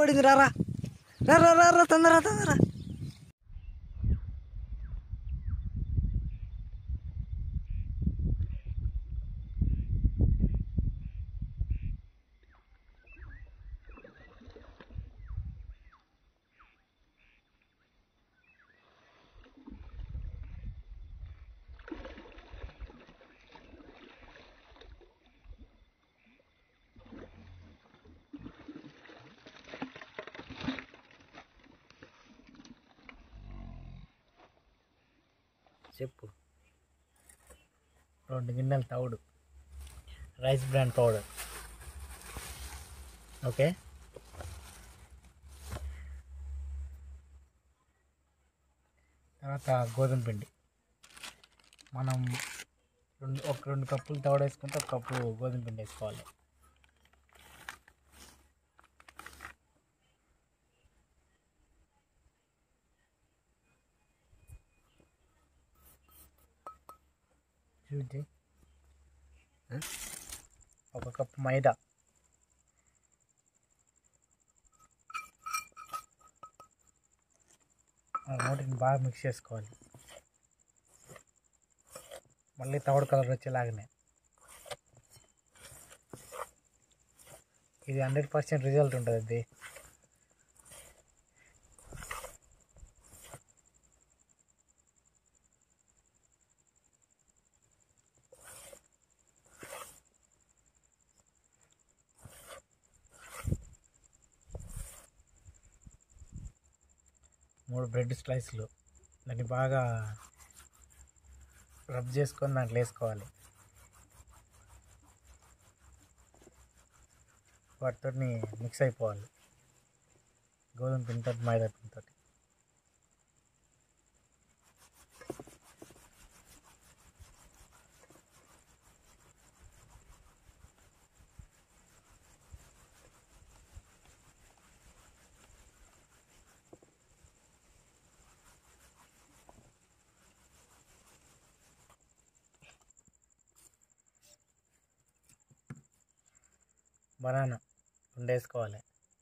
పడింది రారా రా రా రా రా తొందర తొందర చెప్పు రెండు గిన్నెల తవుడు రైస్ బ్రాండ్ పౌడర్ ఓకే తర్వాత గోధుమ పిండి మనం రెండు ఒక రెండు కప్పులు తవుడు వేసుకుంటే ఒక కప్పు గోధుమ పిండి వేసుకోవాలి చూసి ఒక కప్పు మైదా ఆ మూటిని బాగా మిక్స్ చేసుకోవాలి మళ్ళీ తవుడు కలర్ వచ్చేలాగానే ఇది హండ్రెడ్ పర్సెంట్ రిజల్ట్ ఉంటుంది అది మూడు బ్రెడ్ స్లైస్లు దాన్ని బాగా రబ్ చేసుకొని దాంట్లో వేసుకోవాలి వాటితో మిక్స్ అయిపోవాలి గోధుమ పిండితో మైదా పిండితో బనానా రెండు వేసుకోవాలి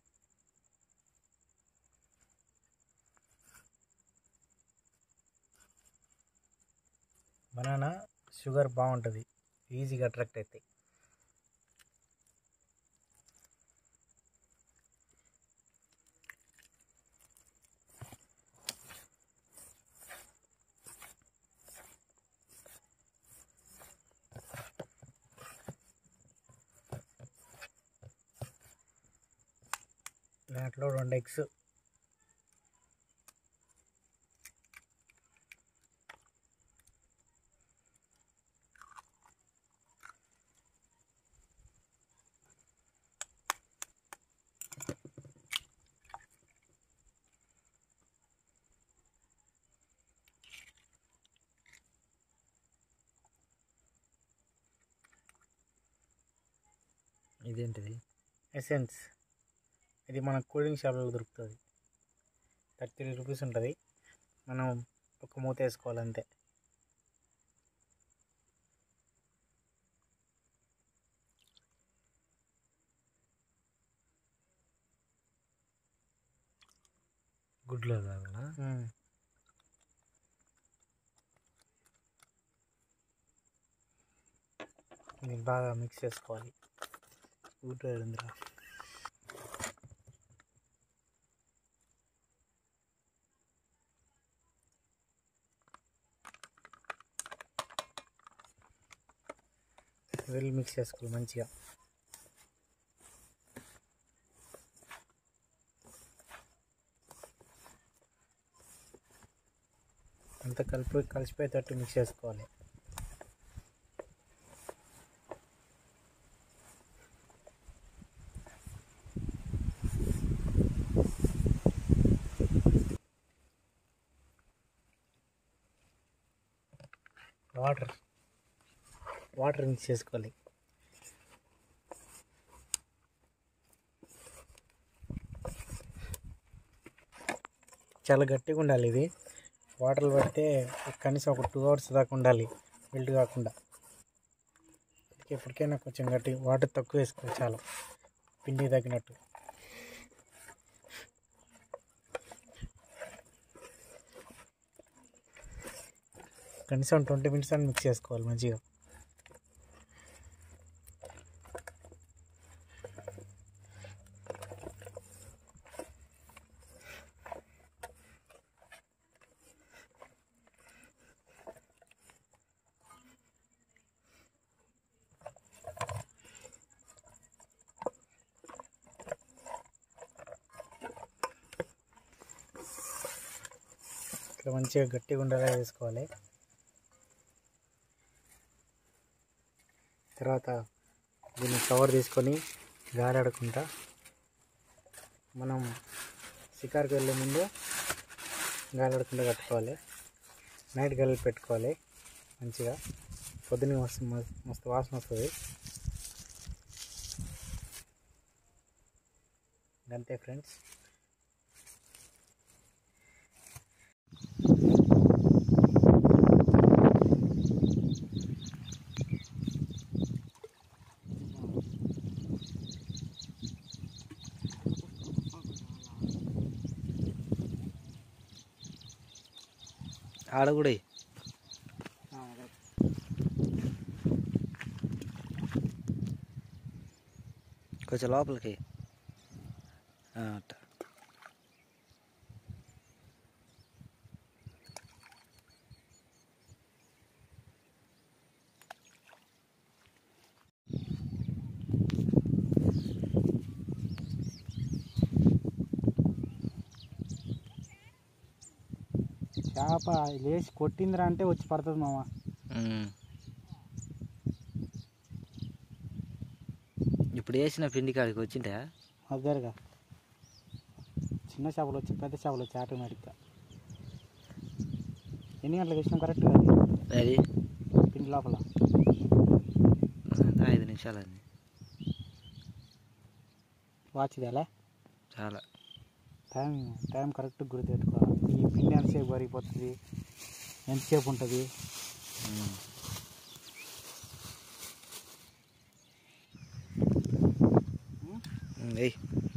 బనానా షుగర్ బాగుంటుంది ఈజీగా అట్రాక్ట్ అవుతాయి దాంట్లో రెండు ఎగ్స్ ఇదేంటిది ఎసెన్స్ ఇది మన కూల్ డ్రింక్ షాప్లో దొరుకుతుంది థర్టీ రూపీస్ ఉంటుంది మనం ఒక మూత వేసుకోవాలి అంతే గుడ్లో కావాలా మ్మ్. ఇది బాగా మిక్స్ చేసుకోవాలి ఊట ఏడుందిరా వెళ్ళి మిక్స్ చేసుకోవాలి మంచిగా అంతా కలిపి కలిసిపోయేటట్టు మిక్స్ చేసుకోవాలి వాటర్ వాటర్ మిక్స్ చేసుకోవాలి చాలా గట్టిగా ఉండాలి ఇది వాటర్ పెడితే కనీసం ఒక టూ అవర్స్ దాకా ఉండాలి మెల్ట్ కాకుండా అందుకే ఎప్పటికైనా కొంచెం గట్టి వాటర్ తక్కువ వేసుకోవాలి చాలా పిండి తగ్గినట్టు కనీసం ట్వంటీ మినిట్స్ అని మిక్స్ చేసుకోవాలి మంచిగా ఇట్లా మంచిగా గట్టిగా ఉండేలా వేసుకోవాలి తర్వాత దీన్ని కవర్ తీసుకొని గాలాడకుండా మనం షికార్కి వెళ్ళే ముందు గాలాడకుండా కట్టుకోవాలి నైట్ గల్లి పెట్టుకోవాలి మంచిగా పొద్దున్న మస్తు మస్తు- మస్తు వాసన వస్తుంది అంతే ఫ్రెండ్స్ ఆడ కూడా ఎయ్. కొంచెం లోపలికి ఆ, అట్ట చేప లేచి కొట్టిందిరా అంటే వచ్చి పడుతుంది మామ ఉమ్. ఇప్పుడు వేసిన పిండి కాడికి వచ్చిందా దగ్గరగా చిన్న చేపలు వచ్చి పెద్ద చేపలు వచ్చి ఆటోమేటిక్గా ఎన్ని గంటలకు వేసినాం కరెక్ట్గా అది అది పిండి లోపల ఐదు నిమిషాలు అండి వాచ్ ఇదేలే చాలా టైం టైం కరెక్ట్ గుర్తుపెట్టుకోవాలి ఈ పిండి ఎంతసేపు కరిగిపోతుంది ఎంతసేపు ఉంటుంది ఉమ్. ఉమ్, ఎయ్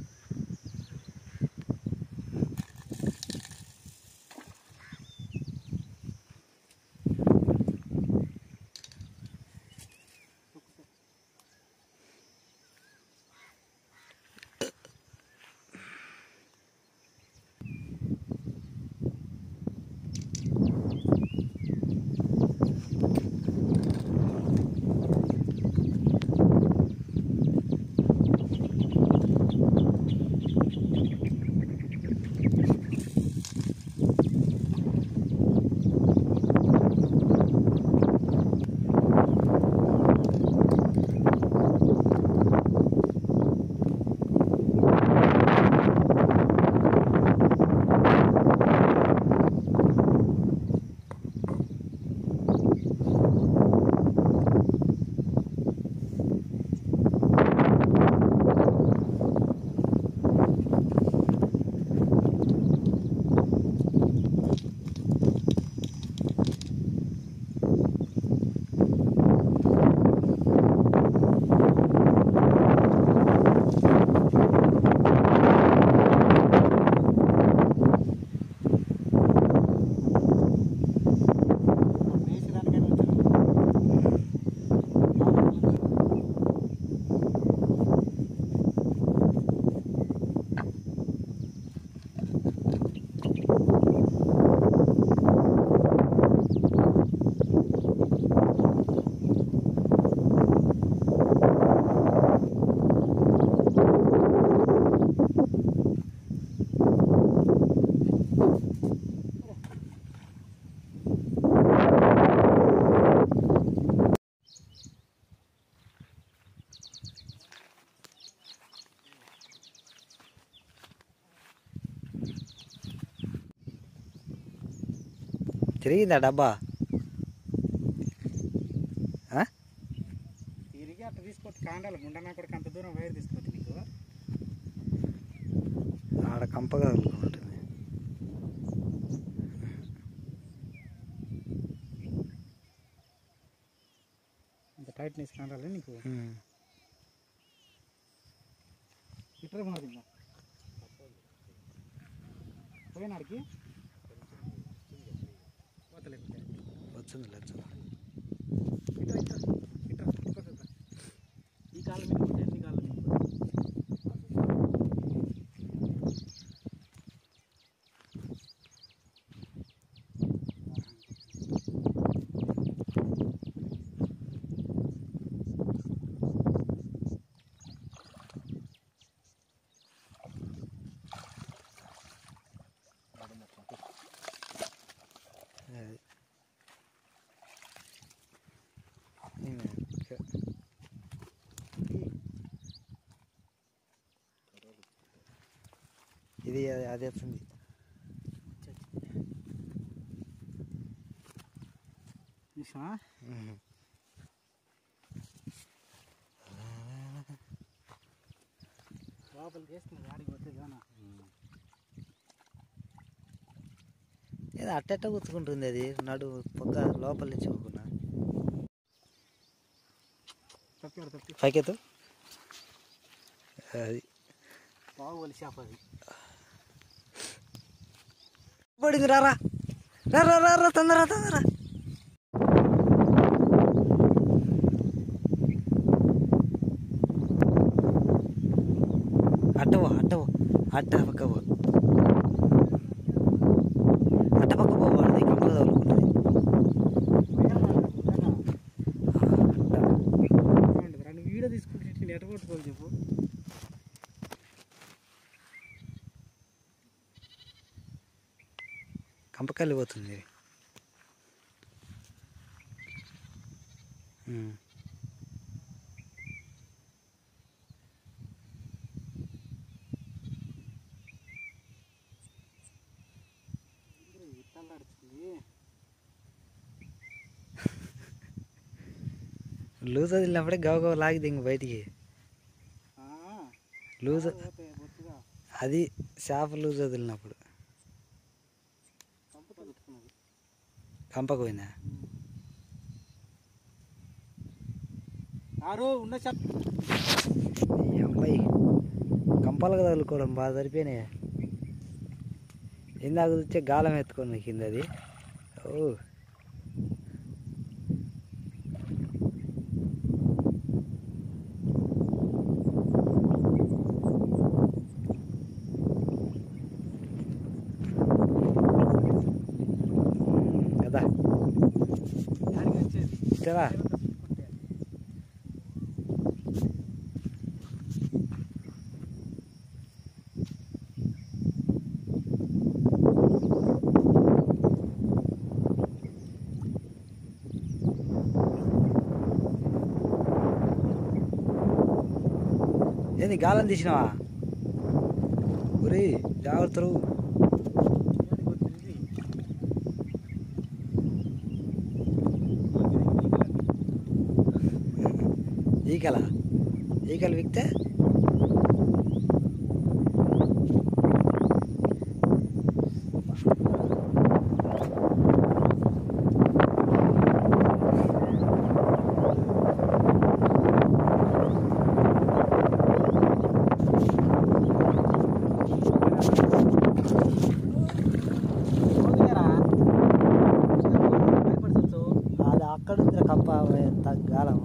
తిరిగిందా డబ్బా ఆ? తిరిగి అట్లా తీసుకొచ్చి కాండాలి ముండనా కూడా అంత దూరం వైర్ తీసుకొచ్చి నీకు ఆడ కంపగా ఉంటుంది అంత టైట్నెస్ కాండాలి నీకు ఉమ్. ఇట్రే ఉన్నది ఇంకా పోయినాడికి పోతలేకపోతే వచ్చింది లచ్చ ఇట్రా ఇట్రా ఇట్రా ఇట్రా ఇట్రా. ఈ కాలం మీద కొట్టు, ఎన్ని కాలం మీద కొట్టు. అది. ఈమె ఇక- ఇది అది- అది వస్తుంది చూసినావా? లోపలికి వేస్తున్నారు ఆడికి పోతే గానా ఏదో అట్టెట్ట గుర్తుకుంటుంది అది నడు పక్క లోపల నుంచి పోకుండా తప్పాడు తప్పి పైకెత్తు అది బాహుబలి చేప అది పడింది రారా రా రా రా రా తొందర తొందర అట్టవో అట్టవో అట్ట పక్క పో అట్ట పక్క పో వాడిది కంపలు తగులుకుంటుంది రెండు వీడియో తీసుకుంటే నెట్ కొట్టుకోవాలి చెప్పు కంపకాయలు పోతుంది ఉమ్. విత్తలాడుతుంది లూజ్ వదిలినప్పుడే గవ గవ లాగిది ఇంక బయటికి లూజ్ పోతాయి బొత్తుగా అది చేప లూజ్ వదిలినప్పుడు కంపతో పెట్టుకున్నది కంపకు పోయిందా ఆరు ఉన్న చెప్ ఈ అమ్మాయి కంపాలకు తగులుకోవడం బాగా సరిపోయినాయి ఇందాక చూస్తే గాలం ఎత్తుకొని కింద అది ఓ కదా యాడికి వచ్చేది ఇట్టరా ఏంది గాలం తీసినావా ఒరే జాగ్రత్తలు యాడికి వచ్చింది ఈకల ఈకలు విక్తే పోదులేరా భయపడచ్చు అది అక్కడ ఉంది కంప ఎంత గాలం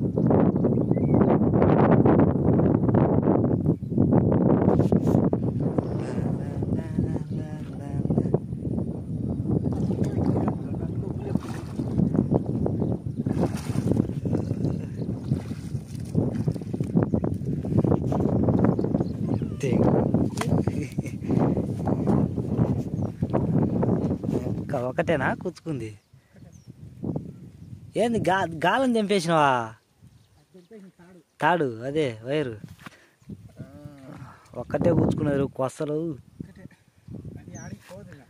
ఇంకా ఒకటేనా కూర్చుకుంది ఏంది గా గాలం తెంపేసినవా తాడు అదే వైరు ఒక్కటే కూర్చుకున్నారు కొసలు అది ఆడికి పోదులే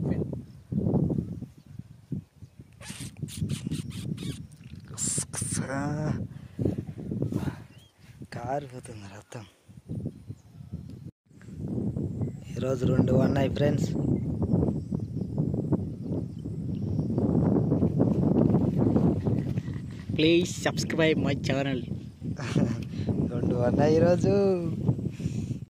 కారిపోతుంది రక్తం ఈరోజు రెండు ఉన్నాయి friends please subscribe my channel రెండు ఉన్నాయి ఈరోజు